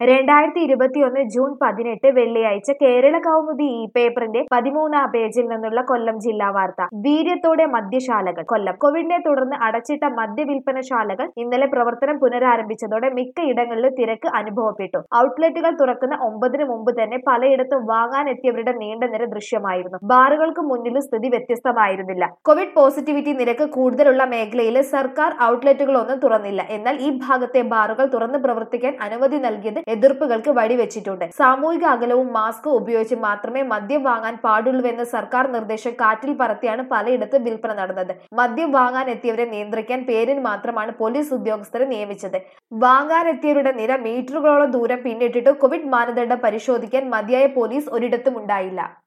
രണ്ടായിരത്തി ഇരുപത്തിയൊന്ന് ജൂൺ പതിനെട്ട് വെള്ളിയാഴ്ച കേരള കൗമുദി ഈ പേപ്പറിന്റെ പതിമൂന്നാം പേജിൽ നിന്നുള്ള കൊല്ലം ജില്ലാ വാർത്ത വീര്യത്തോടെ മദ്യശാലകൾ കൊല്ലം കോവിഡിനെ തുടർന്ന് അടച്ചിട്ട മദ്യവിൽപ്പനശാലകൾ ഇന്നലെ പ്രവർത്തനം പുനരാരംഭിച്ചതോടെ മിക്ക ഇടങ്ങളിലും തിരക്ക് അനുഭവപ്പെട്ടു ഔട്ട്ലെറ്റുകൾ തുറക്കുന്ന ഒമ്പതിന് മുമ്പ് തന്നെ പലയിടത്തും വാങ്ങാനെത്തിയവരുടെ നീണ്ട നിര ദൃശ്യമായിരുന്നു ബാറുകൾക്ക് മുന്നിലും സ്ഥിതി വ്യത്യസ്തമായിരുന്നില്ല കോവിഡ് പോസിറ്റിവിറ്റി നിരക്ക് കൂടുതലുള്ള മേഖലയിലെ സർക്കാർ ഔട്ട്ലെറ്റുകളൊന്നും തുറന്നില്ല എന്നാൽ ഈ ഭാഗത്തെ ബാറുകൾ തുറന്ന് പ്രവർത്തിക്കാൻ അനുമതി നൽകിയത് എതിർപ്പുകൾക്ക് വഴിവെച്ചിട്ടുണ്ട് സാമൂഹിക അകലവും മാസ്കും ഉപയോഗിച്ച് മാത്രമേ മദ്യം വാങ്ങാൻ പാടുള്ളൂവെന്ന സർക്കാർ നിർദ്ദേശം കാറ്റിൽ പറത്തിയാണ് പലയിടത്തും വിൽപ്പന നടന്നത് മദ്യം വാങ്ങാൻ എത്തിയവരെ നിയന്ത്രിക്കാൻ പേരിന് മാത്രമാണ് പോലീസ് ഉദ്യോഗസ്ഥരെ നിയമിച്ചത് വാങ്ങാനെത്തിയവരുടെ നിര മീറ്ററുകളോളം ദൂരം പിന്നിട്ടിട്ട് കോവിഡ് മാനദണ്ഡം പരിശോധിക്കാൻ മതിയായ പോലീസ് ഒരിടത്തും ഉണ്ടായില്ല